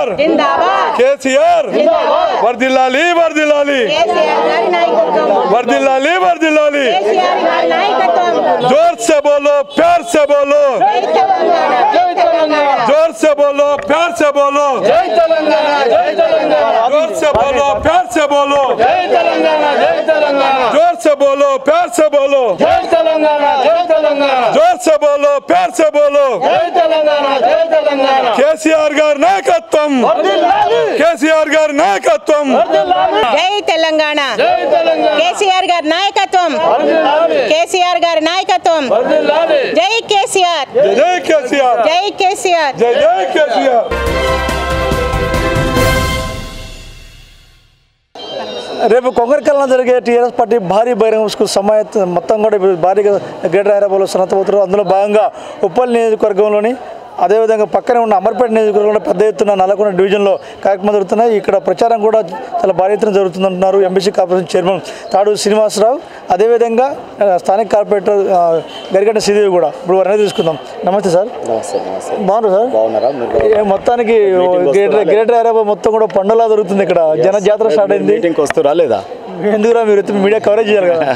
కేసీఆర్ జిందాబాద్ కేసీఆర్ వర్దిల్లాలి వర్దిల్లాలి కేసీఆర్ గారి నాయకత్వం వర్దిల్లాలి వర్దిల్లాలి కేసీఆర్ గారి నాయకత్వం जोर से बोलो प्यार से बोलो జై తెలంగాణ జై తెలంగాణ जोर से बोलो प्यार से बोलो జై తెలంగాణ జై తెలంగాణ जोर से बोलो प्यार से बोलो జై తెలంగాణ జై తెలంగాణ जोर से बोलो प्यार से बोलो జై తెలంగాణ జై తెలంగాణ जोर से बोलो प्यार से बोलो జై తెలంగాణ జై తెలంగాణ కేసీఆర్ గారి నాయకత్వం వర్ధిల్లాలి కేసీఆర్ గారి నాయకత్వం వర్ధిల్లాలి జై తెలంగాణ జై తెలంగాణ కేసీఆర్ గారి నాయకత్వం వర్ధిల్లాలి కేసీఆర్ గారి నాయకత్వం వర్ధిల్లాలి జై కేసీఆర్ జై జై కేసీఆర్ జై కేసీఆర్ జై జై కేసీఆర్ రేపు కొంగరకల్లో జరిగే టీఆర్ఎస్ పార్టీ భారీ బహిరంగ సమాయత్తం మొత్తం కూడా ఇప్పుడు భారీగా గ్రేటర్ హైదరాబాద్లో సన్నద్ధమవుతారు అందులో భాగంగా ఉప్పల్ నియోజకవర్గంలోని అదేవిధంగా పక్కనే ఉన్న అమర్పేట నియోజకవర్గంలో పెద్ద ఎత్తున నల్లకొండ డివిజన్లో కార్యక్రమాలు జరుగుతున్నాయి ఇక్కడ ప్రచారం కూడా చాలా భారీ ఎత్తున జరుగుతుందంటున్నారు ఎంబీసీ కార్పొరేషన్ చైర్మన్ తాడు శ్రీనివాసరావు అదేవిధంగా ఆ, స్థానిక కార్పొరేటర్ ఆ, గరిగడ్డ శ్రీదేవి కూడా ఇప్పుడు వారిని తీసుకుందాం నమస్తే సార్ నమస్తే నమస్తే బాగున్నారు సార్ బాగున్నారా మీరు ఏ, మొత్తానికి గ్రేటర్ గ్రేటర్ హైదరాబాద్ మొత్తం కూడా పండుగలా జరుగుతుంది ఇక్కడ జన జాతర స్టార్ట్ అయింది మీటింగ్కి వస్తురా లేదా ఎందుకురా మీరు ఎత్తి మీడియా కవరేజ్ చేయాలి కదా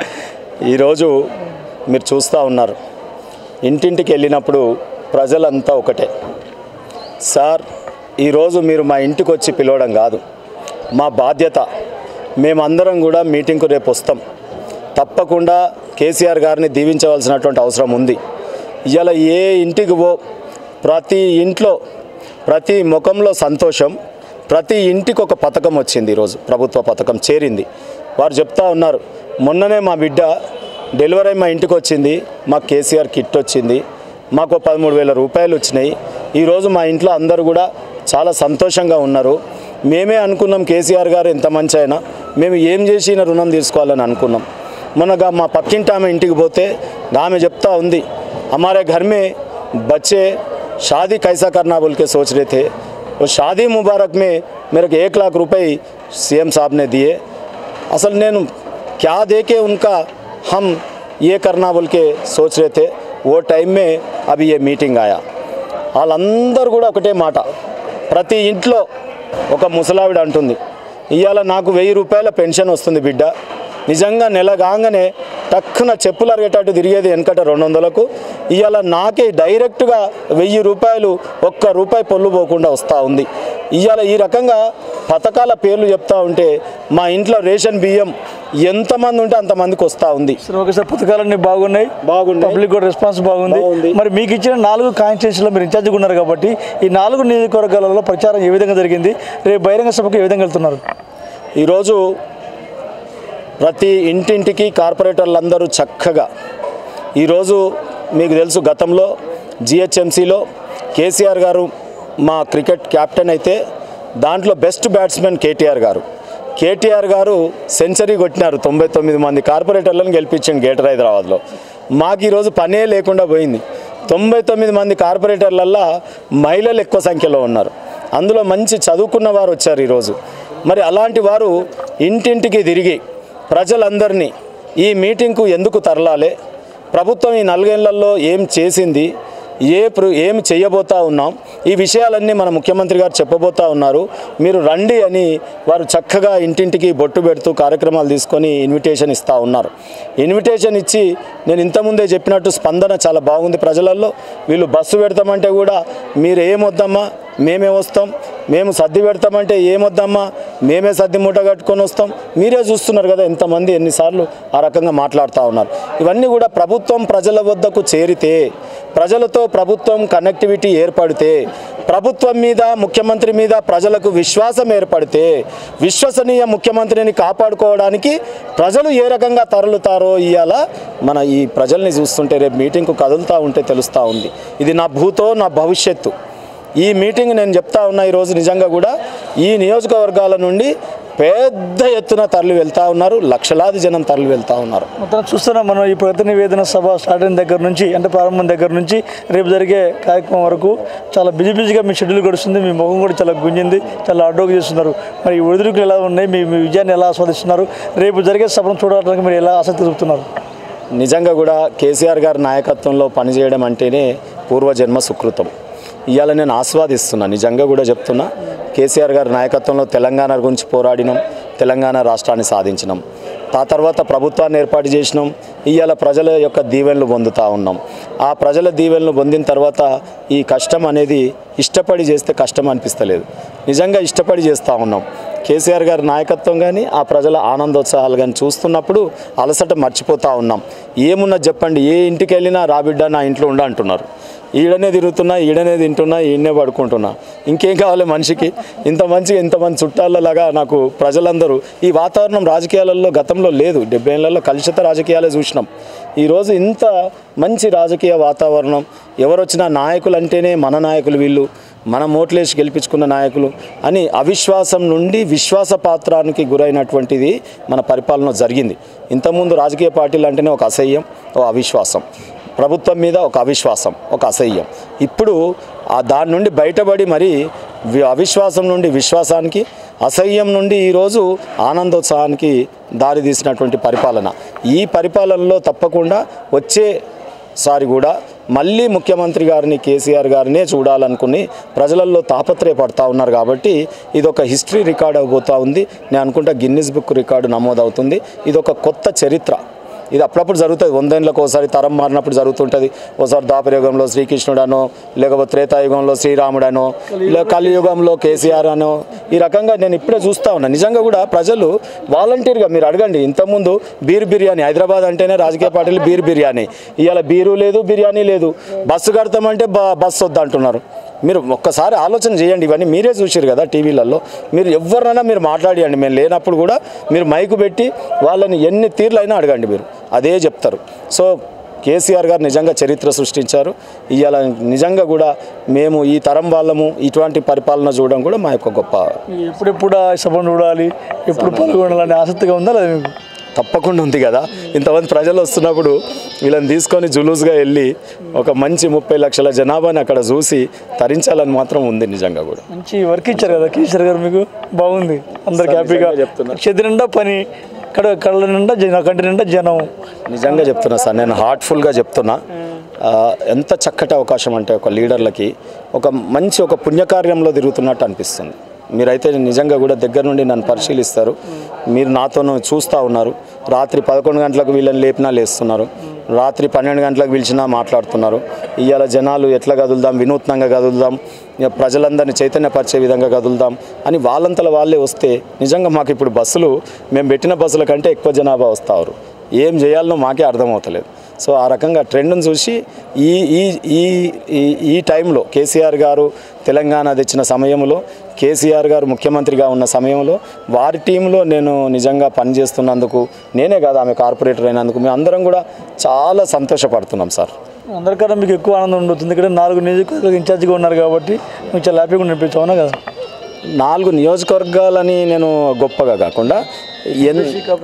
ఈరోజు మీరు చూస్తూ ఉన్నారు ఇంటింటికి వెళ్ళినప్పుడు ప్రజలంతా ఒకటే సార్ ఈరోజు మీరు మా ఇంటికి వచ్చి పిలవడం కాదు మా బాధ్యత మేమందరం కూడా మీటింగ్కు రేపు వస్తాం తప్పకుండా కేసీఆర్ గారిని దీవించవలసినటువంటి అవసరం ఉంది ఇవాళ ఏ ఇంటికి పో ప్రతి ఇంట్లో ప్రతి ముఖంలో సంతోషం ప్రతి ఇంటికి ఒక పథకం వచ్చింది ఈరోజు ప్రభుత్వ పథకం చేరింది వారు చెప్తా ఉన్నారు మొన్ననే మా బిడ్డ డెలివరీ అయి మా ఇంటికి వచ్చింది మాకు కేసీఆర్ కిట్ వచ్చింది మాకు ఓ పదమూడు వేల రూపాయలు వచ్చినాయి ఈరోజు మా ఇంట్లో అందరూ కూడా చాలా సంతోషంగా ఉన్నారు మేమే అనుకున్నాం కేసీఆర్ గారు ఎంత మంచి అయినా మేము ఏం చేసి ఈయన రుణం తీసుకోవాలని అనుకున్నాం మొన్నగా మా పక్కింటి ఆమె ఇంటికి పోతే ఆమె చెప్తా ఉంది हमारे घर में बच्चे शादी कैसा करना बोल के सोच रहे थे वो शादी मुबारक में मेरे को एक लाख रुपए सीएम साहब ने दिए असल నేను क्या दे के उनका हम ये करना बोल के सोच रहे थे वो टाइम में अभी ये मीटिंग आया వాళ్ళందరూ కూడా ఒకటే మాట ప్రతి ఇంట్లో ఒక ముసలావిడ అంటుంది ఇవాళ నాకు వెయ్యి రూపాయల పెన్షన్ వస్తుంది బిడ్డ నిజంగా నెల కాగానే టక్కున చెప్పులు అరిగేటట్టు తిరిగేది వెనకట రెండు వందలకు ఇవాళ నాకే డైరెక్ట్గా వెయ్యి రూపాయలు ఒక్క రూపాయి పొల్లు పోకుండా వస్తూ ఉంది ఇవాళ ఈ రకంగా పథకాల పేర్లు చెప్తా ఉంటే మా ఇంట్లో రేషన్ బియ్యం ఎంతమంది ఉంటే అంతమందికి వస్తూ ఉంది సరే ఓకే సార్ పథకాలన్నీ బాగున్నాయి బాగున్నాయి. పబ్లిక్ కూడా రెస్పాన్స్ బాగుంది బాగుంది. మరి మీకు ఇచ్చిన నాలుగు కాన్స్టిట్యూన్సీలో మీరు ఇన్ఛార్జ్గా ఉన్నారు కాబట్టి ఈ నాలుగు నియోజకవర్గాలలో ప్రచారం ఏ విధంగా జరిగింది రేపు బహిరంగ సభకు ఏ విధంగా వెళ్తున్నారు ఈరోజు ప్రతి ఇంటింటికి కార్పొరేటర్లందరూ చక్కగా ఈరోజు మీకు తెలుసు గతంలో జిహెచ్ఎంసీలో కేసీఆర్ గారు మా క్రికెట్ కెప్టెన్ అయితే దాంట్లో బెస్ట్ బ్యాట్స్మెన్ కేటీఆర్ గారు కేటీఆర్ గారు సెంచరీ కొట్టినారు తొంభై తొమ్మిది మంది కార్పొరేటర్లను గెలిపించింది గ్రేటర్ హైదరాబాద్లో మాకు ఈరోజు పనే లేకుండా పోయింది తొంభై తొమ్మిది మంది కార్పొరేటర్లల్లో మహిళలు ఎక్కువ సంఖ్యలో ఉన్నారు అందులో మంచి చదువుకున్న వారు వచ్చారు ఈరోజు మరి అలాంటి వారు ఇంటింటికి తిరిగి ప్రజలందరినీ ఈ మీటింగ్కు ఎందుకు తరలాలి ప్రభుత్వం ఈ నాలుగేళ్లలో ఏం చేసింది ఏ ప్ర ఏం చేయబోతా ఉన్నాం ఈ విషయాలన్నీ మన ముఖ్యమంత్రి గారు చెప్పబోతా ఉన్నారు మీరు రండి అని వారు చక్కగా ఇంటింటికి బొట్టు పెడుతూ కార్యక్రమాలు తీసుకొని ఇన్విటేషన్ ఇస్తూ ఉన్నారు ఇన్విటేషన్ ఇచ్చి నేను ఇంతకుముందే చెప్పినట్టు స్పందన చాలా బాగుంది ప్రజలలో వీళ్ళు బస్సు పెడతామంటే కూడా మీరు ఏమొద్దమ్మా మేమే వస్తాం మేము సర్ది పెడతామంటే ఏమొద్దమ్మా మేమే సర్ది మూట కట్టుకొని వస్తాం మీరే చూస్తున్నారు కదా ఎంతమంది ఎన్నిసార్లు ఆ రకంగా మాట్లాడుతూ ఉన్నారు ఇవన్నీ కూడా ప్రభుత్వం ప్రజల వద్దకు చేరితే ప్రజలతో ప్రభుత్వం కనెక్టివిటీ ఏర్పడితే ప్రభుత్వం మీద ముఖ్యమంత్రి మీద ప్రజలకు విశ్వాసం ఏర్పడితే విశ్వసనీయ ముఖ్యమంత్రిని కాపాడుకోవడానికి ప్రజలు ఏ రకంగా తరలుతారో ఇవాళ మన ఈ ప్రజల్ని చూస్తుంటే రేపు మీటింగ్కు కదులుతూ ఉంటే తెలుస్తూ ఉంది ఇది నా భూతో నా భవిష్యత్తు ఈ మీటింగ్ నేను చెప్తా ఉన్నా ఈరోజు నిజంగా కూడా ఈ నియోజకవర్గాల నుండి పెద్ద ఎత్తున తరలి వెళ్తా ఉన్నారు లక్షలాది జనం తరలి వెళ్తా ఉన్నారు మొత్తం చూస్తున్నాం మనం ఈ ప్రతి నివేదన సభ స్టార్ట్ అయిన దగ్గర నుంచి అంటే ప్రారంభం దగ్గర నుంచి రేపు జరిగే కార్యక్రమం వరకు చాలా బిజీ బిజీగా మీ షెడ్యూల్ గడుస్తుంది మీ ముఖం కూడా చాలా గుంజింది చాలా అడ్డోగు చేస్తున్నారు మరి ఈ ఒడిదుడుకులు ఎలా ఉన్నాయి మీ మీ విజయాన్ని ఎలా ఆస్వాదిస్తున్నారు రేపు జరిగే సభను చూడడానికి మీరు ఎలా ఆసక్తి చూపుతున్నారు నిజంగా కూడా కేసీఆర్ గారి నాయకత్వంలో పనిచేయడం అంటేనే పూర్వజన్మ సుకృతం ఇవాళ నేను ఆస్వాదిస్తున్నా నిజంగా కూడా చెప్తున్నా కేసీఆర్ గారి నాయకత్వంలో తెలంగాణ గురించి పోరాడినాం తెలంగాణ రాష్ట్రాన్ని సాధించినాం ఆ తర్వాత ప్రభుత్వాన్ని ఏర్పాటు చేసినాం ఇవాళ ప్రజల యొక్క దీవెనలు పొందుతూ ఉన్నాం ఆ ప్రజల దీవెనలు పొందిన తర్వాత ఈ కష్టం అనేది ఇష్టపడి చేస్తే కష్టం అనిపిస్తలేదు నిజంగా ఇష్టపడి చేస్తూ ఉన్నాం కేసీఆర్ గారి నాయకత్వం కానీ ఆ ప్రజల ఆనందోత్సాహాలు కానీ చూస్తున్నప్పుడు అలసట మర్చిపోతూ ఉన్నాం ఏమున్నది చెప్పండి ఏ ఇంటికి వెళ్ళినా రాబిడ్డ నా ఇంట్లో ఉండ అంటున్నారు ఈడనే తిరుగుతున్నా ఈడనే తింటున్నా ఈడనే పడుకుంటున్నా ఇంకేం కావాలి మనిషికి ఇంత మంచిగా ఇంతమంది చుట్టాలలాగా నాకు ప్రజలందరూ ఈ వాతావరణం రాజకీయాలలో గతంలో లేదు డెబ్బై ఏళ్ళలో కలుషిత రాజకీయాలే చూసినాం ఈరోజు ఇంత మంచి రాజకీయ వాతావరణం ఎవరు వచ్చినా నాయకులు అంటేనే మన నాయకులు వీళ్ళు మన మోట్లేసి గెలిపించుకున్న నాయకులు అని అవిశ్వాసం నుండి విశ్వాస పాత్రానికి గురైనటువంటిది మన పరిపాలన జరిగింది ఇంతకుముందు రాజకీయ పార్టీలు అంటేనే ఒక అసహ్యం ఒక అవిశ్వాసం ప్రభుత్వం మీద ఒక అవిశ్వాసం ఒక అసహ్యం ఇప్పుడు ఆ దాని నుండి బయటపడి మరి వి- అవిశ్వాసం నుండి విశ్వాసానికి అసహ్యం నుండి ఈరోజు ఆనందోత్సాహానికి దారి తీసినటువంటి పరిపాలన ఈ పరిపాలనలో తప్పకుండా వచ్చే సారి కూడా మళ్ళీ ముఖ్యమంత్రి గారిని కేసీఆర్ గారినే చూడాలనుకుని ప్రజలలో తాపత్రయపడతా ఉన్నారు కాబట్టి ఇది ఒక హిస్టరీ రికార్డ్ అవబోతూ ఉంది నేను అనుకుంటా గిన్నిస్ బుక్ రికార్డు నమోదవుతుంది ఇది ఒక కొత్త చరిత్ర ఇది అప్పుడప్పుడు జరుగుతుంది వందేళ్ళకి ఒకసారి తరం మారినప్పుడు జరుగుతుంటుంది ఒకసారి ద్వాపరయుగంలో శ్రీకృష్ణుడనో లేకపోతే త్రేతాయుగంలో శ్రీరాముడనో ఇలా కలియుగంలో కేసీఆర్ అనో ఈ రకంగా నేను ఇప్పుడే చూస్తా ఉన్నా నిజంగా కూడా ప్రజలు వాలంటీర్గా మీరు అడగండి ఇంతకుముందు బీర్ బిర్యానీ హైదరాబాద్ అంటేనే రాజకీయ పార్టీలు బీర్ బిర్యానీ ఇవాళ బీరు లేదు బిర్యానీ లేదు బస్సు కడతామంటే బ బస్సు వద్దంటున్నారు మీరు ఒక్కసారి ఆలోచన చేయండి ఇవన్నీ మీరే చూసారు కదా టీవీలలో మీరు ఎవరినైనా మీరు మాట్లాడియండి మేము లేనప్పుడు కూడా మీరు మైకు పెట్టి వాళ్ళని ఎన్ని తీర్లైనా అడగండి మీరు అదే చెప్తారు సో కేసీఆర్ గారు నిజంగా చరిత్ర సృష్టించారు ఇవాళ నిజంగా కూడా మేము ఈ తరం వాళ్ళము ఇటువంటి పరిపాలన చూడడం కూడా మా యొక్క గొప్ప ఎప్పుడెప్పుడు ఆ సభను చూడాలి ఎప్పుడు పాల్గొనాలని ఆసక్తిగా ఉందా లేదా మీకు తప్పకుండా ఉంది కదా ఇంతమంది ప్రజలు వస్తున్నప్పుడు వీళ్ళని తీసుకొని జులూస్గా వెళ్ళి ఒక మంచి ముప్పై లక్షల జనాభాని అక్కడ చూసి తరించాలని మాత్రం ఉంది నిజంగా కూడా మంచి వర్క్ ఇచ్చారు కదా కేసీఆర్ గారు మీకు బాగుంది అందరికి హ్యాపీగా నిజంగా చెప్తున్నా. చేతి నిండా పని కడ కళ్ళ నిండా జన కంటి నిండా జనం నిజంగా చెప్తున్నా సార్ నేను హార్ట్ఫుల్గా చెప్తున్నా ఆ, ఎంత చక్కటి అవకాశం అంటే ఒక లీడర్లకి ఒక మంచి ఒక పుణ్యకార్యంలో తిరుగుతున్నట్టు అనిపిస్తుంది మీరైతే నిజంగా కూడా దగ్గర నుండి నన్ను పరిశీలిస్తారు మీరు నాతోనూ చూస్తూ ఉన్నారు రాత్రి పదకొండు గంటలకు వీళ్ళని లేపినా లేస్తున్నారు రాత్రి పన్నెండు గంటలకు పిలిచినా మాట్లాడుతున్నారు ఇవాళ జనాలు ఎట్లా కదులుదాం వినూత్నంగా కదులుదాం ఇక ప్రజలందరినీ చైతన్యపరిచే విధంగా కదులుదాం అని వాళ్ళంతల వాళ్ళే వస్తే నిజంగా మాకు ఇప్పుడు బస్సులు మేము పెట్టిన బస్సుల కంటే ఎక్కువ జనాభా వస్తారు ఏం చేయాలనో మాకే అర్థమవుతలేదు సో ఆ రకంగా ట్రెండ్ను చూసి ఈ ఈ ఈ ఈ ఈ టైంలో కేసీఆర్ గారు తెలంగాణ తెచ్చిన సమయంలో కేసీఆర్ గారు ముఖ్యమంత్రిగా ఉన్న సమయంలో వారి టీంలో నేను నిజంగా పనిచేస్తున్నందుకు నేనే కాదు ఆమె కార్పొరేటర్ అయినందుకు మేము అందరం కూడా చాలా సంతోషపడుతున్నాం సార్ అందరికన్నా మీకు ఎక్కువ ఆనందం ఉండొస్తుంది ఇక్కడ నాలుగు నియోజకవర్గాలకు ఇన్ఛార్జిగా ఉన్నారు కాబట్టి మీకు చాలా హ్యాపీగా అనిపించు అవునా కదా నాలుగు నియోజకవర్గాలని నేను గొప్పగా కాకుండా ఎన్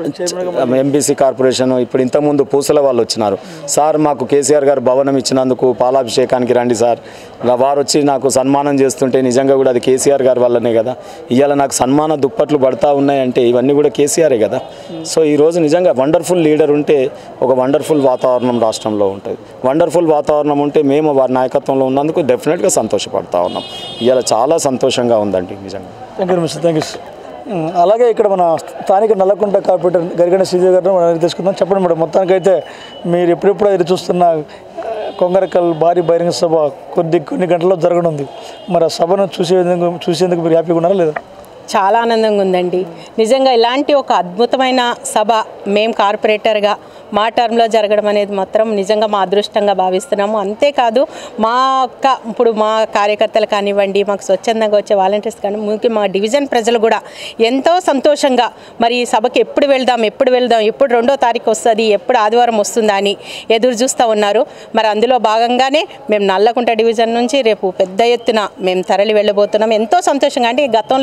ఎంబీసీ కార్పొరేషన్ ఇప్పుడు ఇంతకుముందు పూసల వాళ్ళు వచ్చినారు సార్ మాకు కేసీఆర్ గారు భవనం ఇచ్చినందుకు పాలాభిషేకానికి రండి సార్ ఇంకా వారు వచ్చి నాకు సన్మానం చేస్తుంటే నిజంగా కూడా అది కేసీఆర్ గారి వల్లనే కదా ఇవాళ నాకు సన్మాన దుప్పట్లు పడతా ఉన్నాయంటే ఇవన్నీ కూడా కేసీఆరే కదా సో ఈరోజు నిజంగా వండర్ఫుల్ లీడర్ ఉంటే ఒక వండర్ఫుల్ వాతావరణం రాష్ట్రంలో ఉంటుంది వండర్ఫుల్ వాతావరణం ఉంటే మేము వారి నాయకత్వంలో ఉన్నందుకు డెఫినెట్గా సంతోషపడతా ఉన్నాం ఇవాళ చాలా సంతోషంగా ఉందండి నిజంగా thank you mister thank you అలాగే ఇక్కడ మన స్థానిక నల్లకుంట కార్పొరేటర్ గరిగణ శ్రీదేవి గారిని మనం అడిగి తెలుసుకుందాం చెప్పండి మేడం మొత్తానికైతే మీరు ఎప్పుడెప్పుడు ఎదురు చూస్తున్న ఆ, కొంగరకల్ భారీ బహిరంగ సభ కొద్ది కొన్ని గంటల్లో జరగనుంది మరి ఆ సభను చూసేందుకు చూసేందుకు మీరు హ్యాపీగా ఉన్నారా లేదా చాలా ఆనందంగా ఉందండి నిజంగా ఇలాంటి ఒక అద్భుతమైన సభ మేం కార్పొరేటర్గా మా టర్మ్లో జరగడం అనేది మాత్రం నిజంగా మా అదృష్టంగా భావిస్తున్నాము అంతేకాదు మా యొక్క ఇప్పుడు మా కార్యకర్తలు కానివ్వండి మాకు స్వచ్ఛందంగా వచ్చే వాలంటీర్స్ కానీ ముఖ్య మా డివిజన్ ప్రజలు కూడా ఎంతో సంతోషంగా మరి ఈ సభకి ఎప్పుడు వెళ్దాం ఎప్పుడు వెళ్దాం ఎప్పుడు రెండో తారీఖు వస్తుంది ఎప్పుడు ఆదివారం వస్తుందా అని ఎదురు చూస్తూ ఉన్నారు మరి అందులో భాగంగానే మేము నల్లకుంట డివిజన్ నుంచి రేపు పెద్ద ఎత్తున మేము తరలి వెళ్ళబోతున్నాం ఎంతో సంతోషంగా అంటే గతంలో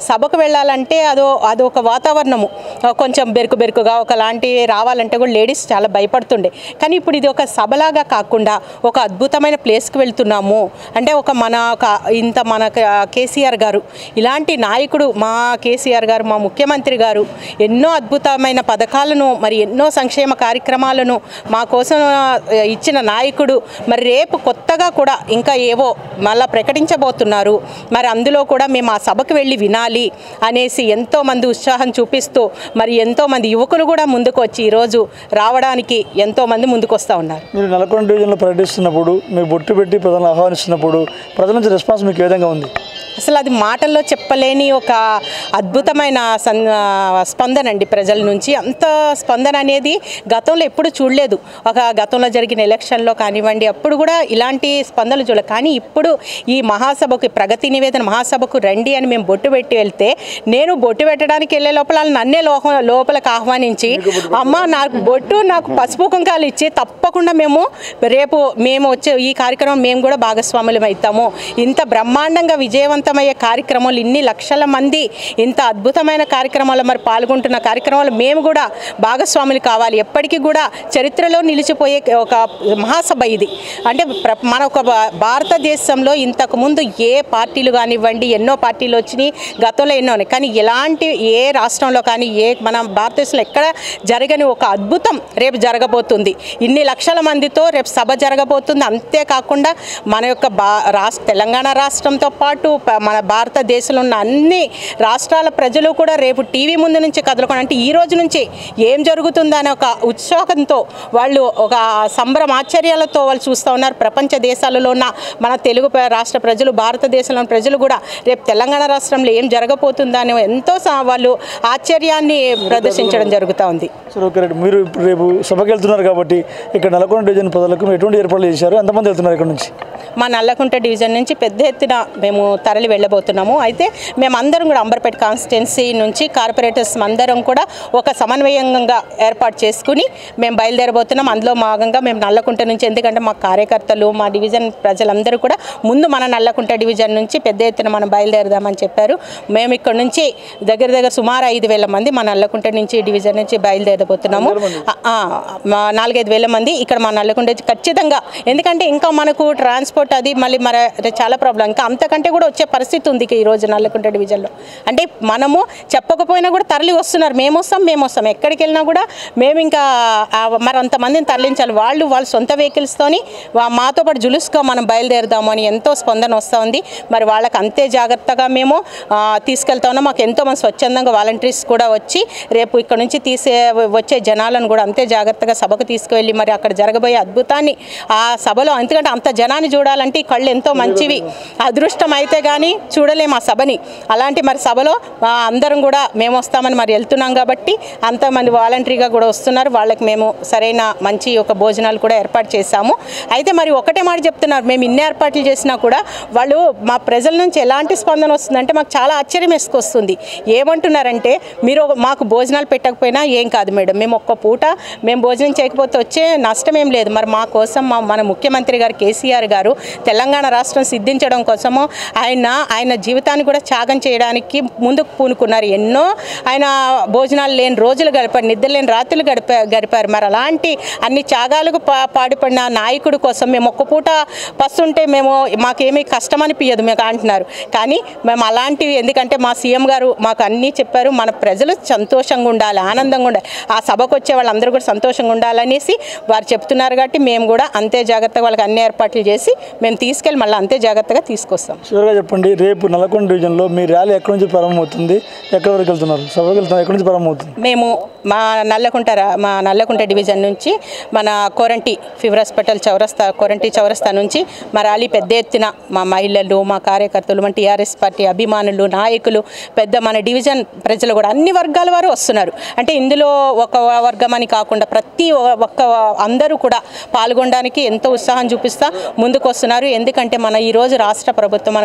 సభకు వెళ్ళాలంటే అదో అదొక వాతావరణము ఆ, కొంచెం బెరుకు బెరుకుగా ఒకలాంటి రావాలంటే కూడా లేడీస్ చాలా భయపడుతుండే కానీ ఇప్పుడు ఇది ఒక సభలాగా కాకుండా ఒక అద్భుతమైన ప్లేస్కి వెళ్తున్నాము అంటే ఒక మన ఒక ఇంత మన కేసీఆర్ గారు ఇలాంటి నాయకుడు మా కేసీఆర్ గారు మా ముఖ్యమంత్రి గారు ఎన్నో అద్భుతమైన పథకాలను మరి ఎన్నో సంక్షేమ కార్యక్రమాలను మా కోసం ఆ, ఇచ్చిన నాయకుడు మరి రేపు కొత్తగా కూడా ఇంకా ఏవో మళ్ళా ప్రకటించబోతున్నారు మరి అందులో కూడా మేము ఆ సభకు వెళ్ళి వినాలి అనేసి ఎంతో మంది ఉత్సాహం చూపిస్తూ మరి ఎంతో మంది యువకులు కూడా ముందుకు వచ్చి ఈరోజు రావడానికి ఎంతో మంది ముందుకు వస్తూ ఉన్నారు మీరు నల్గొండ డివిజన్లో పర్యటిస్తున్నప్పుడు మీరు బొట్టు పెట్టి ప్రజలను ఆహ్వానిస్తున్నప్పుడు ప్రజల నుంచి రెస్పాన్స్ మీకు ఏ విధంగా ఉంది అసలు అది మాటల్లో చెప్పలేని ఒక అద్భుతమైన సన్ స్పందన అండి ప్రజల నుంచి అంత స్పందన అనేది గతంలో ఎప్పుడు చూడలేదు ఒక గతంలో జరిగిన ఎలక్షన్లో కానివ్వండి అప్పుడు కూడా ఇలాంటి స్పందనలు చూడలేదు కానీ ఇప్పుడు ఈ మహాసభకు ప్రగతి నివేదన మహాసభకు రండి అని మేము బొట్టు పెట్టి వెళ్తే నేను బొట్టు పెట్టడానికి వెళ్ళే లోపల వాళ్ళు నన్నే లోహ లోపలికి ఆహ్వానించి అమ్మ నాకు బొట్టు నాకు పసుపు కుంకాలు ఇచ్చి తప్పకుండా మేము రేపు మేము వచ్చే ఈ కార్యక్రమం మేము కూడా భాగస్వాములం అవుతాము ఇంత బ్రహ్మాండంగా విజయవంతమయ్యే కార్యక్రమాలు ఇన్ని లక్షల మంది ఇంత అద్భుతమైన కార్యక్రమాలు మరి పాల్గొంటున్న కార్యక్రమాలు మేము కూడా భాగస్వాములు కావాలి ఎప్పటికీ కూడా చరిత్రలో నిలిచిపోయే ఒక మహాసభ ఇది అంటే ప్ర- మన ఒక భా- భారతదేశంలో ఇంతకుముందు ఏ పార్టీలు కానివ్వండి ఎన్నో పార్టీలు వచ్చినాయి గతంలో ఎన్నో ఉన్నాయి కానీ ఎలాంటి ఏ రాష్ట్రంలో కానీ ఏ మన భారతదేశంలో ఎక్కడ జరగని ఒక అద్భుతం రేపు జరగబోతుంది ఇన్ని లక్షల మందితో రేపు సభ జరగబోతుంది అంతేకాకుండా మన యొక్క బా రాష్ట్ర తెలంగాణ రాష్ట్రంతో పాటు ప- మన భారతదేశంలో ఉన్న అన్ని రాష్ట్రాల ప్రజలు కూడా రేపు టీవీ ముందు నుంచి కదలకుండా అంటే ఈ రోజు నుంచి ఏం జరుగుతుందనే ఒక ఉత్సాహంతో వాళ్ళు ఒక సంబరం ఆశ్చర్యాలతో వాళ్ళు చూస్తూ ఉన్నారు ప్రపంచ దేశాలలో ఉన్న మన తెలుగు ప్ర- రాష్ట్ర ప్రజలు భారతదేశంలో ఉన్న ప్రజలు కూడా రేపు తెలంగాణ రాష్ట్రంలో ఏం జరగబోతుందా అని ఎంతో స- వాళ్ళు ఆశ్చర్యాన్ని ప్రదర్శించడం జరుగుతూ ఉంది సరే ఓకే రైట్ మీరు ఇప్పుడు రేపు సభకి వెళ్తున్నారు కాబట్టి ఇక్కడ నల్గొండ డివిజన్ ప్రజలకు ఎటువంటి ఏర్పాట్లు చేశారు ఎంతమంది వెళ్తున్నారు ఇక్కడ నుంచి మా నల్లకుంట డివిజన్ నుంచి పెద్ద ఎత్తున మేము తరలి వెళ్ళబోతున్నాము అయితే మేమందరం కూడా అంబర్పేట కాన్స్టిట్యున్సీ నుంచి కార్పొరేటర్స్ అందరం కూడా ఒక సమన్వయంగా ఏర్పాటు చేసుకుని మేము బయలుదేరబోతున్నాం అందులో భాగంగా మేము నల్లకుంట నుంచి ఎందుకంటే మా కార్యకర్తలు మా డివిజన్ ప్రజలందరూ కూడా ముందు మన నల్లకుంట డివిజన్ నుంచి పెద్ద ఎత్తున మనం బయలుదేరదామని చెప్పారు మేము ఇక్కడ నుంచి దగ్గర దగ్గర సుమారు ఐదు వేల మంది మా నల్లకుంట నుంచి డివిజన్ నుంచి బయలుదేరబోతున్నాము ఆ, ఆ, మా నాలుగైదు వేల మంది ఇక్కడ మా నల్లకుంట నుంచి ఖచ్చితంగా ఎందుకంటే ఇంకా మనకు ట్రాన్స్పోర్ట్ అది మళ్ళీ మరి చాలా ప్రాబ్లం ఇంకా అంతకంటే కూడా వచ్చే పరిస్థితి ఉంది ఈ రోజు నల్లకుంట డివిజన్లో అంటే మనము చెప్పకపోయినా కూడా తరలి వస్తున్నారు మేము వస్తాం మేము వస్తాం ఎక్కడికి వెళ్ళినా కూడా మేము ఇంకా ఆ, మరి అంతమందిని తరలించాలి వాళ్ళు వాళ్ళ సొంత వెహికల్స్తోని వా- మాతో పాటు జులుస్గా మనం బయలుదేరుదాము అని ఎంతో స్పందన వస్తూ ఉంది మరి వాళ్ళకి అంతే జాగ్రత్తగా మేము ఆ, తీసుకెళ్తా ఉన్నాం మాకు ఎంతో మంది స్వచ్ఛందంగా వాలంటీర్స్ కూడా వచ్చి రేపు ఇక్కడ నుంచి తీసే వచ్చే జనాలను కూడా అంతే జాగ్రత్తగా సభకు తీసుకువెళ్ళి మరి అక్కడ జరగబోయే అద్భుతాన్ని ఆ సభలో ఎందుకంటే అంత జనాన్ని చూడాలంటే ఈ కళ్ళు ఎంతో మంచివి అదృష్టం అయితే కానీ చూడలేము ఆ సభని అలాంటి మరి సభలో ఆ, అందరం కూడా మేము వస్తామని మరి వెళ్తున్నాం కాబట్టి అంతమంది వాలంటరీగా కూడా వస్తున్నారు వాళ్ళకి మేము సరైన మంచి ఒక భోజనాలు కూడా ఏర్పాటు చేశాము అయితే మరి ఒకటే మాట చెప్తున్నారు మేము ఇన్ని ఏర్పాట్లు చేసినా కూడా వాళ్ళు మా ప్రజల నుంచి ఎలాంటి స్పందన వస్తుందంటే మాకు చాలా ఆశ్చర్యం వేసుకొస్తుంది ఏమంటున్నారంటే మీరు ఒక- మాకు భోజనాలు పెట్టకపోయినా ఏం కాదు మేడం మేము ఒక్క పూట మేము భోజనం చేయకపోతే వచ్చే నష్టం ఏం లేదు మరి మా కోసం మా మన ముఖ్యమంత్రి గారు కేసీఆర్ గారు తెలంగాణ రాష్ట్రం సిద్ధించడం కోసము ఆయన ఆయన జీవితాన్ని కూడా త్యాగం చేయడానికి ముందుకు పూనుకున్నారు ఎన్నో ఆయన భోజనాలు లేని రోజులు గడిపారు నిద్ర లేని రాత్రులు గడిపా గడిపారు మరి అలాంటి అన్ని త్యాగాలకు పా పాడిపడిన నాయకుడి కోసం మేము ఒక్క పూట పస్తుంటే మేము మాకేమీ కష్టం అనిపించదు మీకు అంటున్నారు కానీ మేము అలాంటివి ఎందుకంటే మా సీఎం గారు మాకు అన్నీ చెప్పారు మన ప్రజలు సంతోషంగా ఉండాలి ఆనందంగా ఉండాలి ఆ సభకు వచ్చే వాళ్ళందరూ కూడా సంతోషంగా ఉండాలనేసి వారు చెప్తున్నారు కాబట్టి మేము కూడా అంతే జాగ్రత్తగా వాళ్ళకి అన్ని ఏర్పాట్లు చేసి మేము తీసుకెళ్ళి మళ్ళీ అంతే జాగ్రత్తగా తీసుకొస్తాం చివరిగా చెప్పండి రేపు నల్గొండ డివిజన్లో మీ ర్యాలీ ఎక్కడి నుంచి ప్రారంభమవుతుంది ఎక్కడి వరకు వెళ్తున్నారు సభకి వెళ్తున్నారు ఎక్కడి నుంచి ప్రారంభమవుతుంది మేము మా నల్లకుంట రా- మా నల్లకుంట డివిజన్ నుంచి మన కోరంటి ఫీవర్ హాస్పిటల్ చౌరస్తా కోరంటి చౌరస్తా నుంచి మా ర్యాలీ పెద్ద ఎత్తున మా మహిళలు మా కార్యకర్తలు మన టీఆర్ఎస్ పార్టీ అభిమానులు నాయకులు పెద్ద మన డివిజన్ ప్రజలు కూడా అన్ని వర్గాల వారు వస్తున్నారు అంటే ఇందులో ఒక వర్గం అని కాకుండా ప్రతి ఒక్క అందరూ కూడా పాల్గొనడానికి ఎంతో ఉత్సాహం చూపిస్తా ముందుకు వస్తున్నారు ఎందుకంటే మన ఈరోజు రాష్ట్ర ప్రభుత్వం మన గౌరవ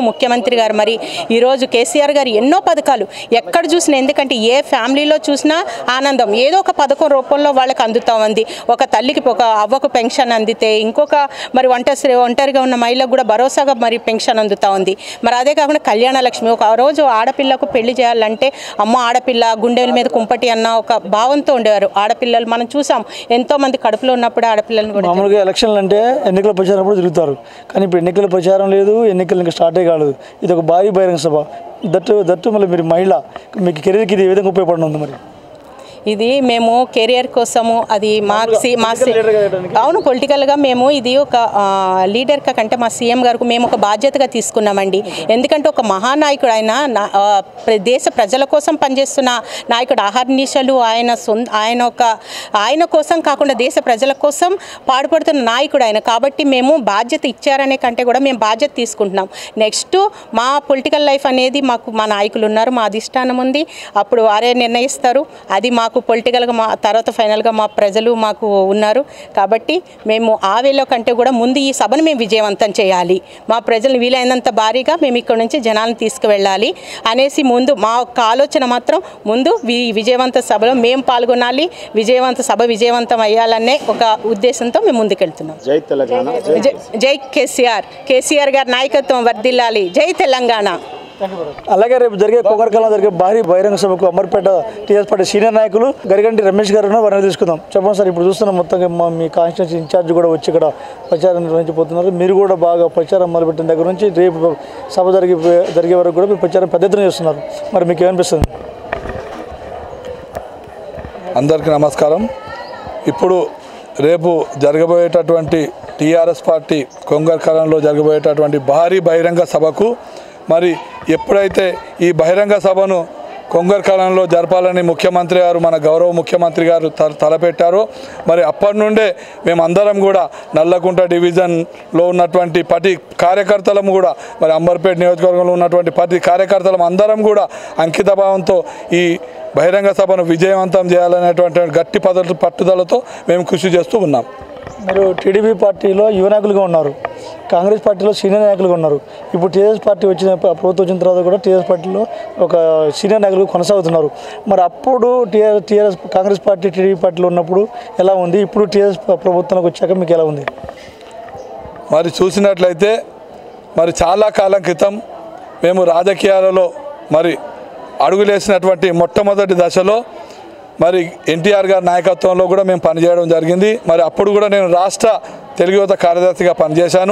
ముఖ్యమంత్రి గారు మరి ఈరోజు కేసీఆర్ గారు ఎన్నో పథకాలు ఎక్కడ చూసినా ఎందుకంటే ఏ ఫ్యామిలీలో చూసినా ఆనందం ఏదో ఒక పథకం రూపంలో వాళ్ళకి అందుతా ఉంది ఒక తల్లికి ఒక అవ్వకు పెన్షన్ అందితే ఇంకొక మరి ఒంట ఒంటరిగా ఉన్న మహిళకు కూడా భరోసాగా మరి పెన్షన్ అందుతా ఉంది మరి అదే కాకుండా కళ్యాణ లక్ష్మి ఒక రోజు ఆడపిల్లకు పెళ్లి చేయాలంటే అమ్మ ఆడపిల్ల గుండెల మీద కుంపటి అన్న ఒక భావంతో ఉండేవారు ఆడపిల్లలు మనం చూసాం ఎంతో మంది కడుపులో ఉన్నప్పుడు ఆడపిల్లలను కూడా మామూలుగా ఎలక్షన్లు అంటే ఎన్నికల ప్రచారం కూడా తిరుగుతారు కానీ ఇప్పుడు ఎన్నికల ప్రచారం లేదు ఎన్నికలు ఇంకా స్టార్టే కాలేదు ఇది ఒక భారీ బహిరంగ సభ దట్టు దట్టు మళ్ళీ మీరు మహిళ మీకు కెరీర్కి ఇది ఏ విధంగా ఉపయోగపడనుంది మరి ఇది మేము కెరియర్ కోసము అది మా సి మా సి- అవును పొలిటికల్గా మేము ఇది ఒక ఆ, లీడర్గా కంటే మా సీఎం గారికి మేము ఒక బాధ్యతగా తీసుకున్నామండి ఎందుకంటే ఒక మహానాయకుడు ఆయన నా- ఆ, ప్ర- దేశ ప్రజల కోసం పనిచేస్తున్న నాయకుడు ఆహర్నిశలు ఆయన సొంత ఆయన ఒక ఆయన కోసం కాకుండా దేశ ప్రజల కోసం పాడుపడుతున్న నాయకుడు ఆయన కాబట్టి మేము బాధ్యత ఇచ్చారనే కంటే కూడా మేము బాధ్యత తీసుకుంటున్నాం నెక్స్ట్ మా పొలిటికల్ లైఫ్ అనేది మాకు మా నాయకులు ఉన్నారు మా అధిష్టానం ఉంది అప్పుడు వారే నిర్ణయిస్తారు అది మాకు పొలిటికల్గా మా తర్వాత ఫైనల్గా మా ప్రజలు మాకు ఉన్నారు కాబట్టి మేము ఆ వేలో కంటే కూడా ముందు ఈ సభను మేము విజయవంతం చేయాలి మా ప్రజలు వీలైనంత భారీగా మేము ఇక్కడ నుంచి జనాలను తీసుకువెళ్ళాలి అనేసి ముందు మా యొక్క ఆలోచన మాత్రం ముందు వి విజయవంత సభలో మేము పాల్గొనాలి విజయవంత సభ విజయవంతం అయ్యాలనే ఒక ఉద్దేశంతో మేము ముందుకెళ్తున్నాం జై తెలంగాణ జై జై- జై కేసీఆర్ కేసీఆర్ గారి నాయకత్వం వర్ధిల్లాలి జై తెలంగాణ అలాగే రేపు జరిగే కోకరకాలం జరిగే భారీ బహిరంగ సభకు అమర్పేట టీఆర్ఎస్ పార్టీ సీనియర్ నాయకులు గరిగంటి రమేష్ గారు ఉన్నారు, వారిని తీసుకుందాం చెప్పండి సార్ ఇప్పుడు చూస్తున్నాం మొత్తంగా మా మీ కాన్స్టిట్యూన్సీ ఇన్ఛార్జ్ కూడా వచ్చి ఇక్కడ ప్రచారం నిర్వహించబోతున్నారు మీరు కూడా బాగా ప్రచారం మొదలుపెట్టిన దగ్గర నుంచి రేపు సభ జరిగే జరిగే వరకు కూడా మీరు ప్రచారం పెద్ద ఎత్తున చేస్తున్నారు మరి మీకు ఏమనిపిస్తుంది అందరికీ నమస్కారం ఇప్పుడు రేపు జరగబోయేటటువంటి టీఆర్ఎస్ పార్టీ కొంగర్ కాలంలో జరగబోయేటటువంటి భారీ బహిరంగ సభకు మరి ఎప్పుడైతే ఈ బహిరంగ సభను కొంగర్ కాలంలో జరపాలని ముఖ్యమంత్రి గారు మన గౌరవ ముఖ్యమంత్రి గారు త తలపెట్టారో మరి అప్పటి నుండే మేమందరం కూడా నల్లకుంట డివిజన్లో ఉన్నటువంటి ప్రతి కార్యకర్తలము కూడా మరి అంబర్పేట నియోజకవర్గంలో ఉన్నటువంటి ప్రతి కార్యకర్తలం అందరం కూడా అంకితభావంతో ఈ బహిరంగ సభను విజయవంతం చేయాలనేటువంటి గట్టి పద్ధతి పట్టుదలతో మేము కృషి చేస్తూ ఉన్నాం మీరు టీడీపీ పార్టీలో యువ నాయకులుగా ఉన్నారు కాంగ్రెస్ పార్టీలో సీనియర్ నాయకులుగా ఉన్నారు ఇప్పుడు టీఆర్ఎస్ పార్టీ వచ్చిన ప్రభుత్వం వచ్చిన తర్వాత కూడా టీఆర్ఎస్ పార్టీలో ఒక సీనియర్ నాయకులుగా కొనసాగుతున్నారు మరి అప్పుడు TR TRS Congress party TDP పార్టీలో ఉన్నప్పుడు ఎలా ఉంది ఇప్పుడు టీఆర్ఎస్ ప్రభుత్వానికి వచ్చాక మీకు ఎలా ఉంది మరి చూసినట్లయితే మరి చాలా కాలం క్రితం మేము రాజకీయాలలో మరి అడుగులేసినటువంటి మొట్టమొదటి దశలో మరి ఎన్టీఆర్ గారి నాయకత్వంలో కూడా మేము పనిచేయడం జరిగింది మరి అప్పుడు కూడా నేను రాష్ట్ర తెలుగు యువత కార్యదర్శిగా పనిచేశాను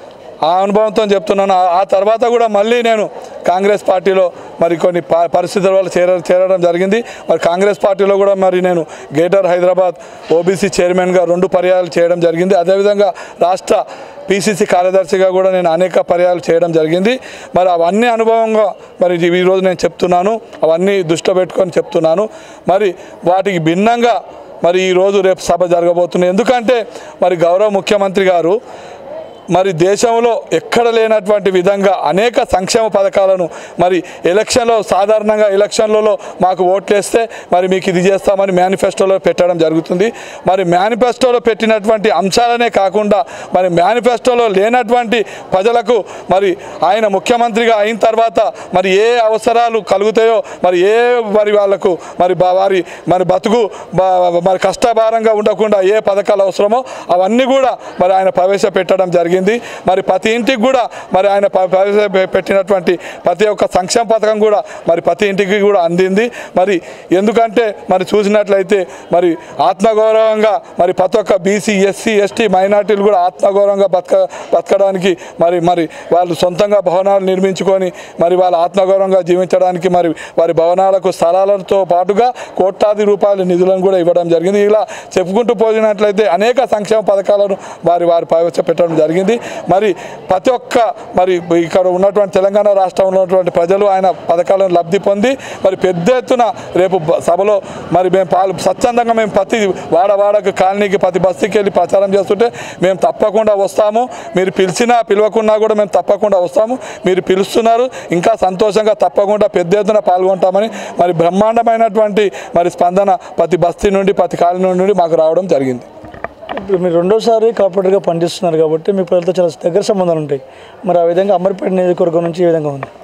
ఆ అనుభవంతో చెప్తున్నాను ఆ- ఆ తర్వాత కూడా మళ్ళీ నేను కాంగ్రెస్ పార్టీలో మరి కొన్ని ప- పరిస్థితుల వల్ల చేర చేరడం జరిగింది మరి కాంగ్రెస్ పార్టీలో కూడా మరి నేను గ్రేటర్ హైదరాబాద్ ఓబీసీ చైర్మన్గా రెండు పర్యాయాలు చేయడం జరిగింది అదేవిధంగా రాష్ట్ర పీసీసీ కార్యదర్శిగా కూడా నేను అనేక పర్యాయాలు చేయడం జరిగింది మరి అవన్నీ అనుభవంగా మరి ఈ ఈరోజు నేను చెప్తున్నాను అవన్నీ దృష్టిలో పెట్టుకొని చెప్తున్నాను మరి వాటికి భిన్నంగా మరి ఈరోజు రేపు సభ జరగబోతుంది ఎందుకంటే మరి గౌరవ ముఖ్యమంత్రి గారు మరి దేశంలో ఎక్కడ లేనటువంటి విధంగా అనేక సంక్షేమ పథకాలను మరి ఎలక్షన్లో సాధారణంగా ఎలక్షన్లలో మాకు ఓట్లేస్తే మరి మీకు ఇది చేస్తామని మేనిఫెస్టోలో పెట్టడం జరుగుతుంది మరి మేనిఫెస్టోలో పెట్టినటువంటి అంశాలనే కాకుండా మరి మేనిఫెస్టోలో లేనటువంటి ప్రజలకు మరి ఆయన ముఖ్యమంత్రిగా అయిన తర్వాత మరి ఏ అవసరాలు కలుగుతాయో మరి ఏ మరి వాళ్ళకు మరి బా- వారి మరి బతుకు బా- మరి కష్టభారంగా ఉండకుండా ఏ పథకాలు అవసరమో అవన్నీ కూడా మరి ఆయన ప్రవేశపెట్టడం జరిగింది మరి ప్రతి ఇంటికి కూడా మరి ఆయన ప- ప్రవేశపెట్టినటువంటి ప్రతి ఒక్క సంక్షేమ పథకం కూడా మరి ప్రతి ఇంటికి కూడా అందింది మరి ఎందుకంటే మరి చూసినట్లయితే మరి ఆత్మగౌరవంగా మరి ప్రతి ఒక్క బీసీ ఎస్సీ ఎస్టీ మైనార్టీలు కూడా ఆత్మగౌరవంగా బతక బతకడానికి మరి మరి వాళ్ళు సొంతంగా భవనాలు నిర్మించుకొని మరి వాళ్ళ ఆత్మగౌరవంగా జీవించడానికి మరి వారి భవనాలకు స్థలాలతో పాటుగా కోట్లాది రూపాయల నిధులను కూడా ఇవ్వడం జరిగింది ఇలా చెప్పుకుంటూ పోయినట్లయితే అనేక సంక్షేమ పథకాలను వారి వారి ప్రవేశపెట్టడం జరిగింది మరి ప్రతి ఒక్క మరి ఇక్కడ ఉన్నటువంటి తెలంగాణ రాష్ట్రంలో ఉన్నటువంటి ప్రజలు ఆయన పథకాలను లబ్ధి పొంది మరి పెద్ద ఎత్తున రేపు బ- సభలో మరి మేము పాలు స్వచ్ఛందంగా మేము ప్రతి వాడవాడకు కాలనీకి ప్రతి బస్తీకి వెళ్ళి ప్రచారం చేస్తుంటే మేము తప్పకుండా వస్తాము మీరు పిలిచినా పిలవకున్నా కూడా మేము తప్పకుండా వస్తాము మీరు పిలుస్తున్నారు ఇంకా సంతోషంగా తప్పకుండా పెద్ద ఎత్తున పాల్గొంటామని మరి బ్రహ్మాండమైనటువంటి మరి స్పందన ప్రతి బస్తీ నుండి ప్రతి కాలనీ నుండి మాకు రావడం జరిగింది ఇప్పుడు మీరు రెండోసారి కార్పొరేటర్గా పనిచేస్తున్నారు కాబట్టి మీ ప్రజలతో చాలా దగ్గర సంబంధాలు ఉంటాయి మరి ఆ విధంగా అమర్పేట నియోజకవర్గం నుంచి ఏ విధంగా ఉంది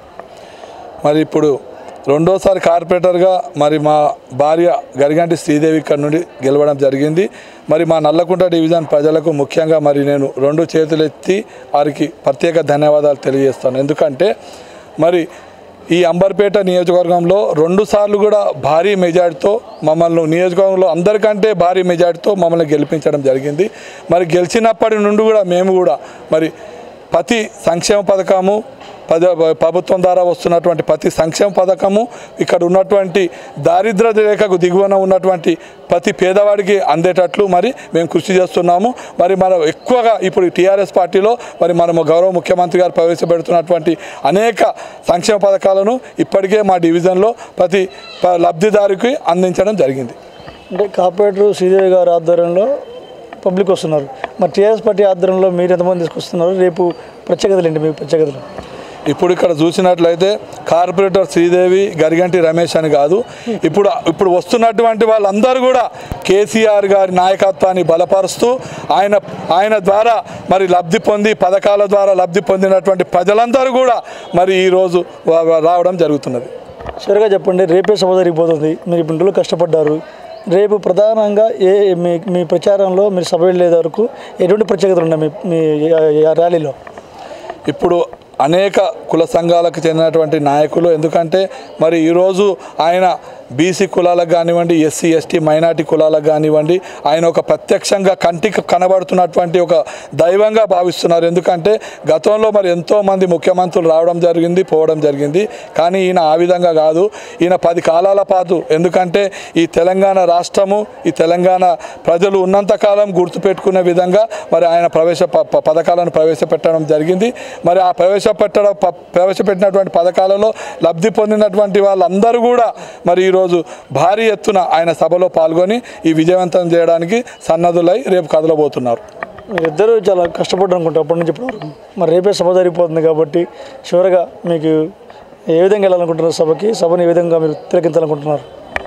మరి ఇప్పుడు రెండోసారి కార్పొరేటర్గా మరి మా భార్య గరిగంటి శ్రీదేవి ఇక్కడ నుండి గెలవడం జరిగింది మరి మా నల్లకుంట డివిజన్ ప్రజలకు ముఖ్యంగా మరి నేను రెండు చేతులు ఎత్తి వారికి ప్రత్యేక ధన్యవాదాలు తెలియజేస్తాను ఎందుకంటే మరి ఈ అంబర్పేట నియోజకవర్గంలో రెండు సార్లు కూడా భారీ మెజార్టీతో మమ్మల్ని నియోజకవర్గంలో అందరికంటే భారీ మెజార్టీతో మమ్మల్ని గెలిపించడం జరిగింది మరి గెలిచినప్పటి నుండి కూడా మేము కూడా మరి ప్రతి సంక్షేమ పథకము పద ప్రభుత్వం ద్వారా వస్తున్నటువంటి ప్రతి సంక్షేమ పథకము ఇక్కడ ఉన్నటువంటి దారిద్ర రేఖకు దిగువన ఉన్నటువంటి ప్రతి పేదవాడికి అందేటట్లు మరి మేము కృషి చేస్తున్నాము మరి మనం ఎక్కువగా ఇప్పుడు టీఆర్ఎస్ పార్టీలో మరి మనము గౌరవ ముఖ్యమంత్రి గారు ప్రవేశపెడుతున్నటువంటి అనేక సంక్షేమ పథకాలను ఇప్పటికే మా డివిజన్లో ప్రతి ప- లబ్ధిదారుకి అందించడం జరిగింది అంటే కార్పొరేటర్ శ్రీదేవి గారి ఆధ్వర్యంలో పబ్లిక్ వస్తున్నారు మరి టీఆర్ఎస్ పార్టీ ఆధ్వర్యంలో మీరు ఎంతమంది తీసుకొస్తున్నారు రేపు ప్రత్యేకతలు ఏంటి మీ ప్రత్యేకతలు ఇప్పుడు ఇక్కడ చూసినట్లయితే కార్పొరేటర్ శ్రీదేవి గరిగంటి రమేష్ అని కాదు ఇప్పుడు ఇప్పుడు వస్తున్నటువంటి వాళ్ళందరూ కూడా కేసీఆర్ గారి నాయకత్వాన్ని బలపరుస్తూ ఆయన ఆయన ద్వారా మరి లబ్ధి పొంది పథకాల ద్వారా లబ్ధి పొందినటువంటి ప్రజలందరూ కూడా మరి ఈరోజు వా- వా- రావడం జరుగుతున్నది చివరిగా చెప్పండి రేపే సభ జరిగిపోతుంది మీరు ఇప్పుడు రోజులు కష్టపడ్డారు రేపు ప్రధానంగా ఏ మీ మీ ప్రచారంలో మీరు సభ వెళ్ళే వరకు ఎటువంటి ప్రత్యేకతలు ఉన్నాయి మీ మీ ఆ ర్యాలీలో ఇప్పుడు అనేక కుల సంఘాలకు చెందినటువంటి నాయకులు ఎందుకంటే మరి ఈరోజు ఆయన బీసీ కులాలకు కానివ్వండి ఎస్సీ ఎస్టీ మైనార్టీ కులాలకు కానివ్వండి ఆయన ఒక ప్రత్యక్షంగా కంటికి కనబడుతున్నటువంటి ఒక దైవంగా భావిస్తున్నారు ఎందుకంటే గతంలో మరి ఎంతోమంది ముఖ్యమంత్రులు రావడం జరిగింది పోవడం జరిగింది కానీ ఈయన ఆ విధంగా కాదు ఈయన పది కాలాల పాటు ఎందుకంటే ఈ తెలంగాణ రాష్ట్రము ఈ తెలంగాణ ప్రజలు ఉన్నంతకాలం గుర్తుపెట్టుకునే విధంగా మరి ఆయన ప్రవేశ ప- ప- పథకాలను ప్రవేశపెట్టడం జరిగింది మరి ఆ ప్రవేశపెట్టడం ప- ప్రవేశపెట్టినటువంటి పథకాలలో లబ్ధి పొందినటువంటి వాళ్ళందరూ కూడా మరి ఈరోజు భారీ ఎత్తున ఆయన సభలో పాల్గొని ఈ విజయవంతం చేయడానికి సన్నద్ధులై రేపు కదలబోతున్నారు మీరిద్దరూ చాలా కష్టపడ్డారు అనుకుంటా అప్పటి నుంచి ఇప్పటి వరకు మరి రేపే సభ జరిగిపోతుంది కాబట్టి చివరిగా మీకు ఏ విధంగా వెళ్ళాలనుకుంటున్నారు సభకి సభని ఏ విధంగా మీరు తిలకించాలనుకుంటున్నారు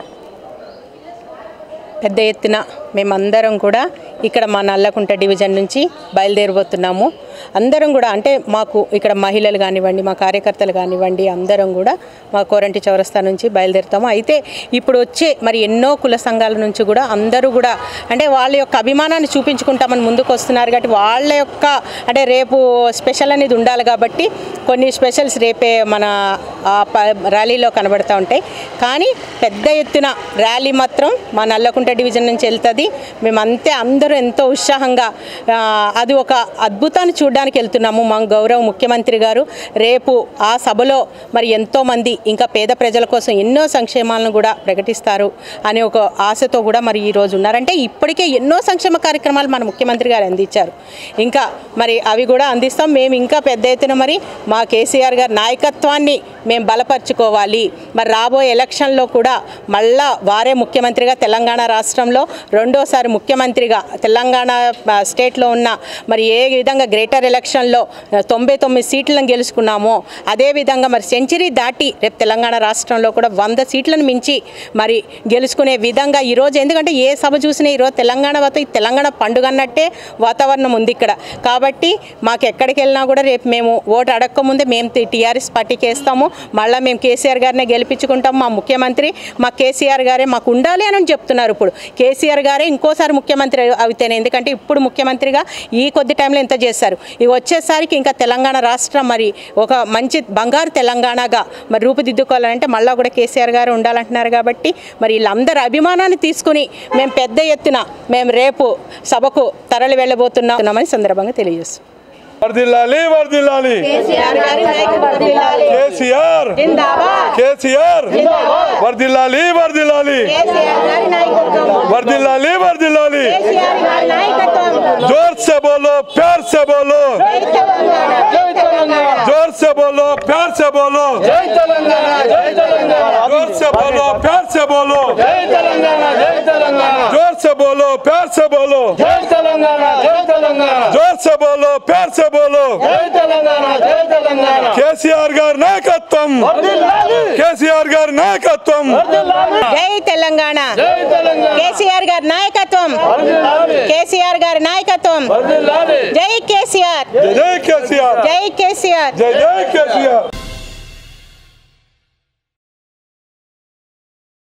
పెద్ద ఎత్తున మేమందరం కూడా ఇక్కడ మా నల్లకుంట డివిజన్ నుంచి బయలుదేరబోతున్నాము అందరం కూడా అంటే మాకు ఇక్కడ మహిళలు కానివ్వండి మా కార్యకర్తలు కానివ్వండి అందరం కూడా మా కోరంటి చౌరస్తా నుంచి బయలుదేరుతాము అయితే ఇప్పుడు వచ్చే మరి ఎన్నో కుల సంఘాల నుంచి కూడా అందరూ కూడా అంటే వాళ్ళ యొక్క అభిమానాన్ని చూపించుకుంటామని ముందుకు వస్తున్నారు కాబట్టి వాళ్ళ యొక్క అంటే రేపు స్పెషల్ అనేది ఉండాలి కాబట్టి కొన్ని స్పెషల్స్ రేపే మన ఆ ప- ర్యాలీలో కనబడుతూ ఉంటాయి కానీ పెద్ద ఎత్తున ర్యాలీ మాత్రం మా నల్లకుంట డివిజన్ నుంచి వెళ్తుంది మేమంతే అందరూ ఎంతో ఉత్సాహంగా ఆ, అది ఒక అద్భుతాన్ని చూడడానికి వెళ్తున్నాము మా గౌరవ ముఖ్యమంత్రి గారు రేపు ఆ సభలో మరి ఎంతోమంది ఇంకా పేద ప్రజల కోసం ఎన్నో సంక్షేమాలను కూడా ప్రకటిస్తారు అనే ఒక ఆశతో కూడా మరి ఈ రోజు ఉన్నారంటే ఇప్పటికే ఎన్నో సంక్షేమ కార్యక్రమాలు మన ముఖ్యమంత్రి గారు అందించారు ఇంకా మరి అవి కూడా అందిస్తాం మేము ఇంకా పెద్ద ఎత్తున మరి మా కేసీఆర్ గారి నాయకత్వాన్ని మేము బలపరుచుకోవాలి మరి రాబోయే ఎలక్షన్లో కూడా మళ్ళా వారే ముఖ్యమంత్రిగా తెలంగాణ రాష్ట్రంలో రెండోసారి ముఖ్యమంత్రిగా తెలంగాణ ఆ, స్టేట్లో ఉన్న మరి ఏ విధంగా గ్రేటర్ ఎలక్షన్లో ఆ, తొంభై తొమ్మిది సీట్లను గెలుచుకున్నామో అదేవిధంగా మరి సెంచరీ దాటి రేపు తెలంగాణ రాష్ట్రంలో కూడా వంద సీట్లను మించి మరి గెలుచుకునే విధంగా ఈరోజు ఎందుకంటే ఏ సభ చూసినా ఈరోజు తెలంగాణ వాత ఈ తెలంగాణ పండుగ అన్నట్టే వాతావరణం ఉంది ఇక్కడ కాబట్టి మాకు ఎక్కడికి వెళ్ళినా కూడా రేపు మేము ఓటు అడగకముందే మేము టీఆర్ఎస్ పార్టీకి వేస్తాము మళ్ళీ మేము కేసీఆర్ గారినే గెలిపించుకుంటాం మా ముఖ్యమంత్రి మా కేసీఆర్ గారే మాకు ఉండాలి అని చెప్తున్నారు ఇప్పుడు కేసీఆర్ గారే ఇంకోసారి ముఖ్యమంత్రి అవుతేనే ఎందుకంటే ఇప్పుడు ముఖ్యమంత్రిగా ఈ కొద్ది టైంలో ఎంత చేశారు ఇవి వచ్చేసరికి ఇంకా తెలంగాణ రాష్ట్రం మరి ఒక మంచి బంగారు తెలంగాణగా మరి రూపుదిద్దుకోవాలంటే మళ్ళీ కూడా కేసీఆర్ గారు ఉండాలంటున్నారు కాబట్టి మరి వీళ్ళందరి అభిమానాన్ని తీసుకుని మేము పెద్ద ఎత్తున మేము రేపు సభకు తరలి వెళ్ళబోతున్నామని సందర్భంగా తెలియజేస్తాం వర్దిల్లాలి వర్దిల్లాలి కేసీఆర్ కేసీఆర్ వర్దిల్లాలి వర్దిల్లాలి వర్దిల్లాలి వర్దిల్లాలి जोर से बोलो प्यार से बोलो जोर से बोलो प्यार से बोलो జై తెలంగాణ జై తెలంగాణ जोर से बोलो प्यार से बोलो జై తెలంగాణ జై తెలంగాణ जोर से बोलो प्यार से बोलो జై తెలంగాణ జై తెలంగాణ जोर से बोलो प्यार से बोलो జై తెలంగాణ జై తెలంగాణ కేసీఆర్ గారి నాయకత్వం కేసీఆర్ గారి నాయకత్వం జై తెలంగాణ జై తెలంగాణ కేసీఆర్ గారి నాయకత్వం నాయకత్వం కేసీఆర్ గారి నాయకత్వం జై కేసీఆర్ జై కేసీఆర్ జై కేసీఆర్ జై జై కేసీఆర్